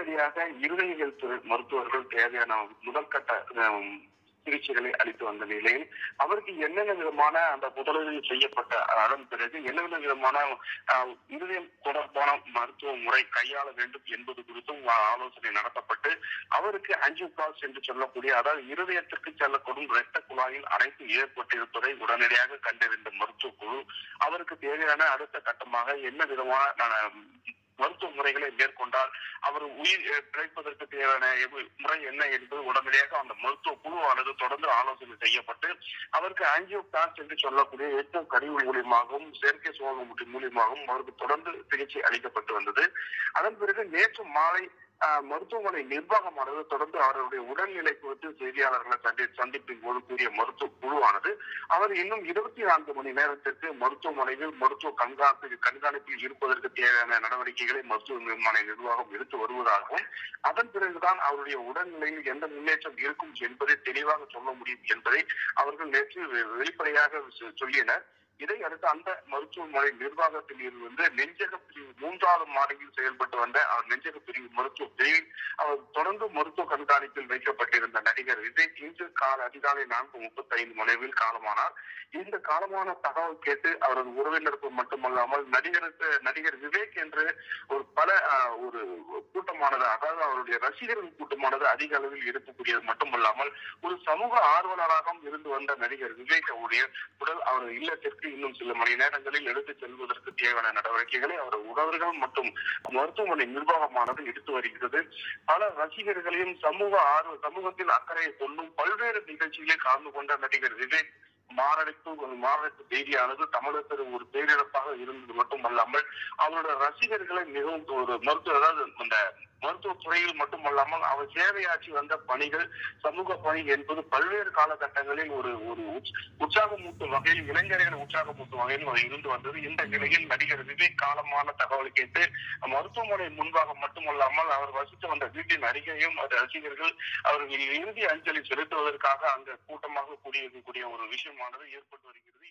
உடனடியாக இருதயவியல் துறை மருத்துவர்கள் தேவையான முதல்கட்ட ஹம், சிகிச்சைகளை அளித்து வந்த நிலையில் அவருக்கு என்னென்ன விதமான அந்த முதலுதவி செய்யப்பட்ட அதன் பிறகு என்னென்ன விதமான ஆஹ், இருதயம் தொடர்பான மருத்துவ முறை கையாள வேண்டும் என்பது குறித்தும் ஆ- ஆலோசனை நடத்தப்பட்டு அவருக்கு அஞ்சியோபிளாஸ்ட் என்று சொல்லக்கூடிய அதாவது இருதயத்திற்கு செல்லக்கூடும் இரத்த குழாயில் அடைப்பு ஏற்பட்டிருப்பதை உடனடியாக கண்டறிந்த மருத்துவ குழு அவருக்கு தேவையான அடுத்த கட்டமாக என்ன விதமான ஆஹ், மருத்துவ முறைகளை மேற்கொண்டால் அவர் உயிர் அஹ், பிழைப்பதற்கு தேவையான எவ்வ- முறை என்ன என்பது உடனடியாக அந்த மருத்துவ குழுவானது தொடர்ந்து ஆலோசனை செய்யப்பட்டு அவருக்கு ஆஞ்சியோபிளாஸ்ட் என்று சொல்லக்கூடிய எட்டு கருவி மூலியமாகவும் செயற்கை சுவாச முட்டி மூலியமாகவும் அவருக்கு தொடர்ந்து சிகிச்சை அளிக்கப்பட்டு வந்தது அதன் பிறகு நேற்று மாலை ஆஹ், மருத்துவமனை நிர்வாகமானது தொடர்ந்து அவருடைய உடல்நிலை குறித்து செய்தியாளர்களை சந்தி சந்திப்பின் போது கூறிய மருத்துவ குழுவானது அவர் இன்னும் இருபத்தி நான்கு மணி நேரத்திற்கு மருத்துவமனையில் மருத்துவ கண்காணிப்பு கண்காணிப்பில் இருப்பதற்கு தேவையான நடவடிக்கைகளை மருத்துவமனை நிர்வாகம் எடுத்து வருவதாகவும் அதன் பிறகுதான் அவருடைய உடல்நிலையில் எந்த முன்னேற்றம் இருக்கும் என்பதை தெளிவாக சொல்ல முடியும் என்பதை அவர்கள் நேற்று வெ- வெளிப்படையாக சொ- சொல்லினர் இதை அடுத்து அந்த மருத்துவமனை நிர்வாகத்தில் இருந்து நெஞ்சக பிரிவு மூன்றாவது மாடியில் செயல்பட்டு வந்த அவர் நெஞ்சக பிரிவு மருத்துவ பிரிவில் அவர் தொடர்ந்து மருத்துவ கண்காணிப்பில் வைக்கப்பட்டிருந்த நடிகர் விஜய் இன்று கால அதிகாலை நான்கு முப்பத்தி ஐந்து மணிவில் காலமானார் இந்த காலமான தகவல் கேட்டு அவரது உறவினருக்கு மட்டுமல்லாமல் நடிகருக்கு நடிகர் விவேக் என்று ஒரு பல ஆஹ், ஒரு கூட்டமானது அதாவது அவருடைய ரசிகர்கள் கூட்டமானது அதிக அளவில் இருக்கக்கூடியது மட்டுமல்லாமல் ஒரு சமூக ஆர்வலராகவும் இருந்து வந்த நடிகர் விவேக் அவருடைய உடல் அவர் இல்லத்திற்கு இன்னும் சில மணி நேரங்களில் எடுத்துச் செல்வதற்கு தேவையான நடவடிக்கைகளை அவர் உறவர்கள் மற்றும் மருத்துவமனை நிர்வாகமானது எடுத்து வருகிறது பல ரசிகர்களையும் சமூக ஆர்வ சமூகத்தில் அக்கறையை கொண்டும் பல்வேறு நிகழ்ச்சிகளில் கலந்து கொண்ட நடிகர் விவேக் மாரடைப்பு ஒரு மாரடைப்பு செய்தியானது தமிழகத்தில் ஒரு பேரிழப்பாக இருந்தது மட்டுமல்லாமல் அவரோட ரசிகர்களை மிகவும் ஒரு மருத்துவ அதாவது அந்த மருத்துவ துறையில் மட்டுமல்லாமல் அவர் சேவையாற்றி வந்த பணிகள் சமூக பணி என்பது பல்வேறு காலகட்டங்களில் ஒரு ஒரு உற்ச- உற்சாகமூட்டும் வகையில் இளைஞர்களை உற்சாகமூட்டும் வகையில் அது இருந்து வந்தது இந்த நிலையில் நடிகர் விவேக் காலமான தகவலை கேட்டு மருத்துவமனை முன்பாக மட்டுமல்லாமல் அவர் வசித்து வந்த வீட்டின் அருகேயும் அது ரசிகர்கள் அவர்கள் இறுதி அஞ்சலி செலுத்துவதற்காக அங்க கூட்டமாக கூடியிருக்கக்கூடிய ஒரு விஷயமானது ஏற்பட்டு வருகிறது